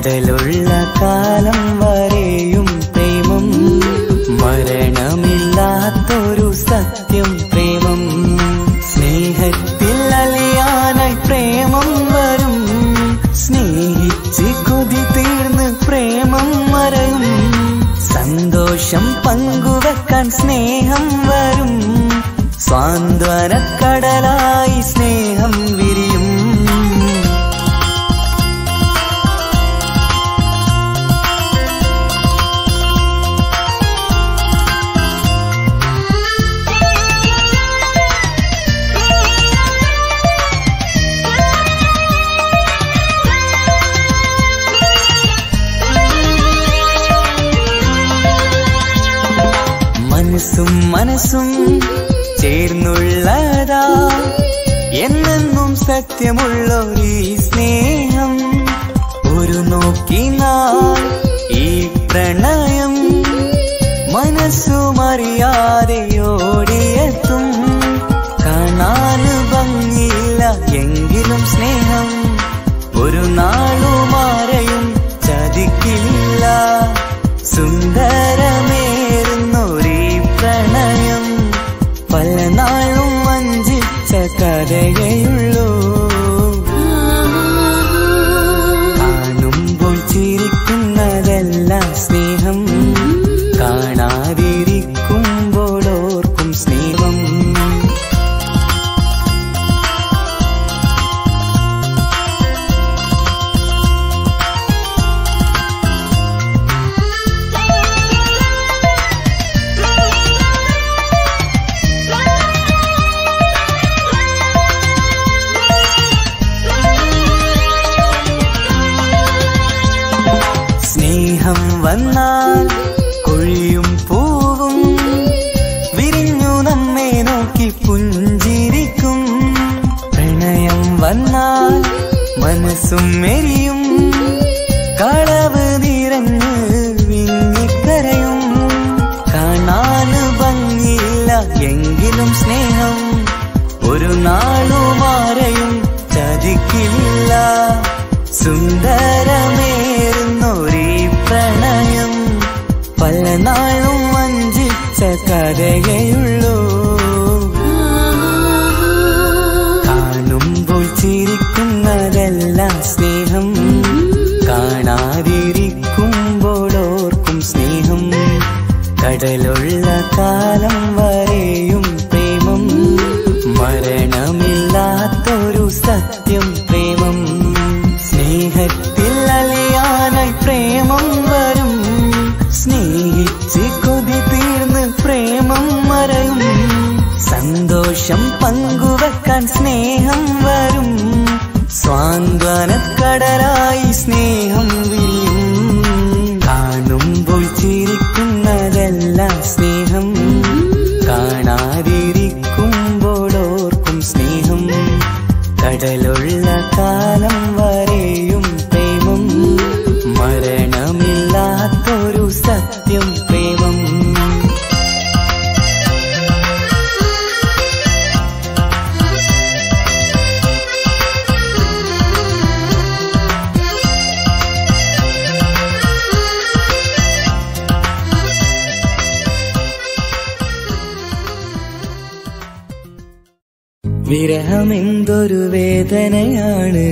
കടലുള്ള കാലം വരെയും പ്രേമം മരണമില്ലാത്തൊരു സത്യം പ്രേമം സ്നേഹത്തിൽ അലിയാനായി പ്രേമം വരും സ്നേഹിച്ച് കൊതി തീർന്ന് പ്രേമം മറയും സന്തോഷം പങ്കുവെക്കാൻ സ്നേഹം വരും സ്വാന്തനക്കടലായി സ്നേഹം വിരിയും മനസ്സും മനസ്സും ചേർന്നുള്ളതാ എന്നെന്നും സത്യമുള്ളൊരു സ്നേഹം ഒരു നോക്കിനാൽ ഈ പ്രണയം മനസ്സുമറിയാതെ ഓടിയെത്തും കാണാൻ ഭംഗിയില്ല എങ്കിലും സ്നേഹം ഒരു നാളുമാരെയും ചതിക്കില്ല സുന്ദരമേറുന്നൊരീ പ്രണയം പല നാളും വഞ്ചിച്ച കഥയുള്ളൂ കാണുമ്പോൾ ചിരിക്കുന്നതല്ല സ്നേഹം കാണാതിരിക്കുമ്പോൾ ഓർക്കും സ്നേഹം സ്നേഹം വന്നാൽ കൊഴിയും പൂവും വിരിഞ്ഞു നമ്മെ നോക്കി പുഞ്ചിരിക്കും പ്രണയം വന്നാൽ മനസ്സും മെരിയും കളവ് നിറഞ്ഞ് വിങ്ങിക്കരയും കാണാൻ ഭംഗിയില്ല എങ്കിലും സ്നേഹം ഒരു നാളുമാരെയും ചതിക്കില്ല സുന്ദരമേറുന്നൊരീ പ്രണയം പല നാളും വഞ്ചിച്ച കഥയുള്ളൂ കാണുമ്പോൾ ചിരിക്കുന്നതല്ല സ്നേഹം കാണാതിരിക്കുമ്പോൾ ഓർക്കും സ്നേഹം കടലുള്ള കാലം വരെയും പ്രേമം മരണമില്ലാത്തൊരു സത്യം പ്രേമം സ്നേഹത്തിൽ അലിയാനായി പ്രേമം വരും സ്നേഹിച്ച് കൊതി തീർന്ന് പ്രേമം മറയും സന്തോഷം പങ്കുവെക്കാൻ സ്നേഹം വരും സ്വാന്തനക്കടലായി സ്നേഹം വിരിയും കാണുമ്പോൾ ചിരിക്കുന്നതല്ല സ്നേഹം കാണാതിരിക്കുമ്പോൾ ഓർക്കും സ്നേഹം കടലുള്ള കാലം വരെയും പ്രേമം മരണമില്ലാത്തൊരു സത്യം പ്രേമം വിരഹമെന്തൊരു വേദനയാണ്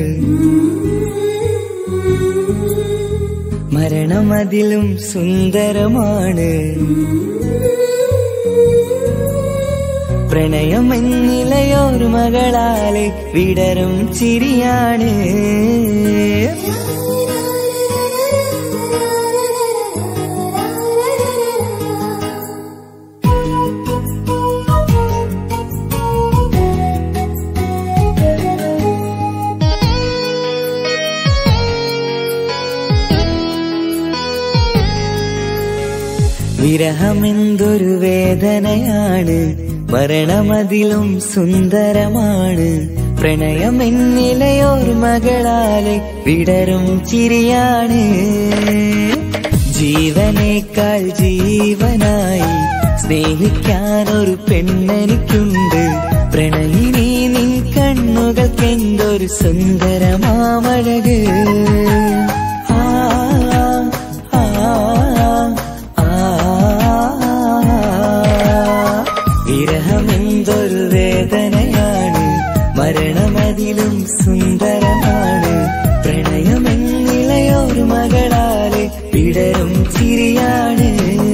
മരണമതിലും സുന്ദരമാണ് പ്രണയമെന്നിലയോർമകളാലെ വിടരും ചിരിയാണ് വിരഹമെന്തൊരു വേദനയാണ് മരണമതിലും സുന്ദരമാണ് പ്രണയമെന്നിലയോർമകളാലെ വിടരും ചിരിയാണ് ജീവനേക്കാൾ ജീവനായി സ്നേഹിക്കാനൊരു പെണ്ണെനിക്കുണ്ട് പ്രണയിനി നിൻ കണ്ണുകൾക്കെന്തൊരു സുന്ദരമാമഴക് ആ വിടരും ചിരിയാണ്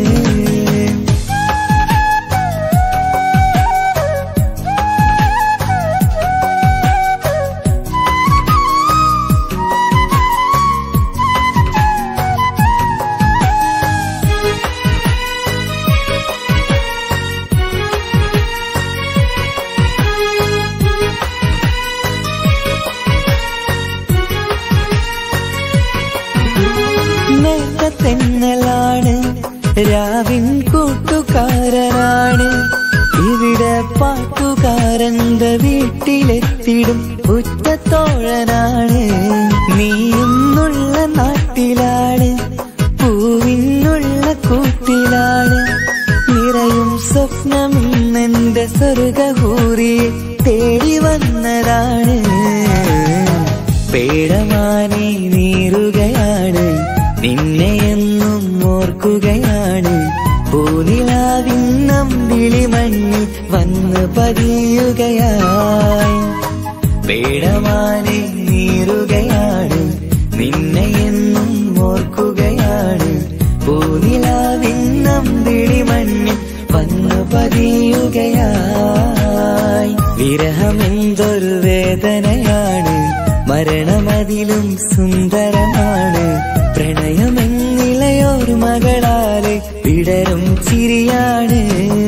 തെന്നലാണ് രാവിൻ കൂട്ടുകാരനാണ് ഇവിടെ പാട്ടുകാരന്റെ വീട്ടിലെത്തിടും ഉറ്റത്തോഴനാണ് നീയുന്നുള്ള നാട്ടിലാണ് പൂവിനുള്ള കൂട്ടിലാണ് നിറയും സ്വപ്നം ഇന്നെന്റെ സ്വർഗഹൂറിയെ തേടി വന്നതാണ് പേടമാനെ നീറുകയാണ് നിന്നെ എന്നും ഓർക്കുകയാണ് പൂനിലാവിന്നം വിളിമണ്ണിൽ വന്ന് പതിയുകയായി പേടമാനെ നീറുകയാണ് നിന്നെ എന്നും ഓർക്കുകയാണ് പൂനിലാവിന്നം വിളിമണ്ണിൽ വന്ന് പതിയുകയായി വിരഹമെന്തൊരു വേദനയാണ് മരണമതിലും സുന്ദരമാണ് പ്രണയമെന്നിലയൊരു മകളാലെ വിടരും ചിരിയാണ്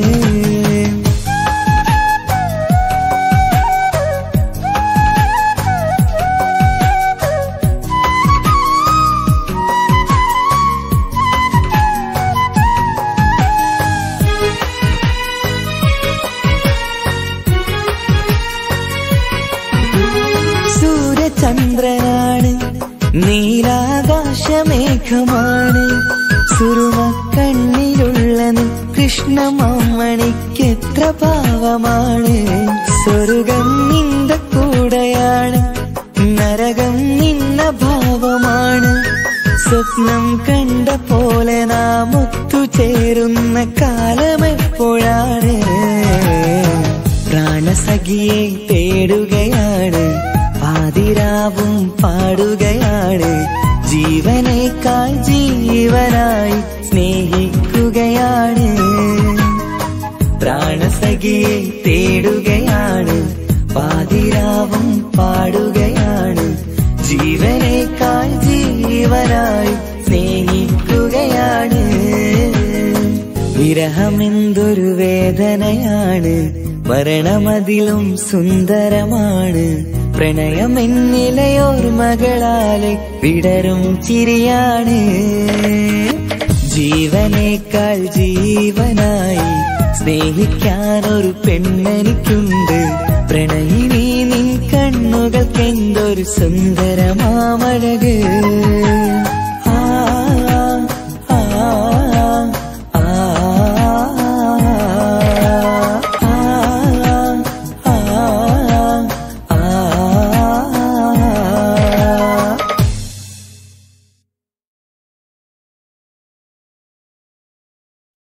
സൂര്യചന്ദ്രനാണ് നീലാകാശമേഘമാണ് സുറുമ കണ്ണിലുള്ള കൃഷ്ണമാമണിക്കെത്ര ഭാവമാണ് സ്വർഗം നിന്റെ കൂടെയാണ് നരകം നിന്ന ഭാവമാണ് സ്വപ്നം കണ്ട പോലെ നാം ഒത്തുചേരുന്ന കാലമെപ്പോഴാണ് പ്രാണസഖിയെ തേടുകയാണ് പാതിരാവും പാടുകയാണ് ജീവനേക്കാൾ ജീവനായി സ്നേഹിക്കുകയാണ് പ്രാണസഖിയെ തേടുകയാണ് പാതിരാവും പാടുകയാണ് ജീവനേക്കാൾ ജീവനായി സ്നേഹിക്കുകയാണ് വിരഹമെന്തൊരു വേദനയാണ് മരണമതിലും സുന്ദരമാണ് പ്രണയമെന്നിലയോർമകളാലെ വിടരും ചിരിയാണ് ജീവനേക്കാൾ ജീവനായി സ്നേഹിക്കാനൊരു പെണ്ണെനിക്കുണ്ട് പ്രണയിനി നിൻ കണ്ണുകൾക്കെന്തൊരു സുന്ദരമാമഴക്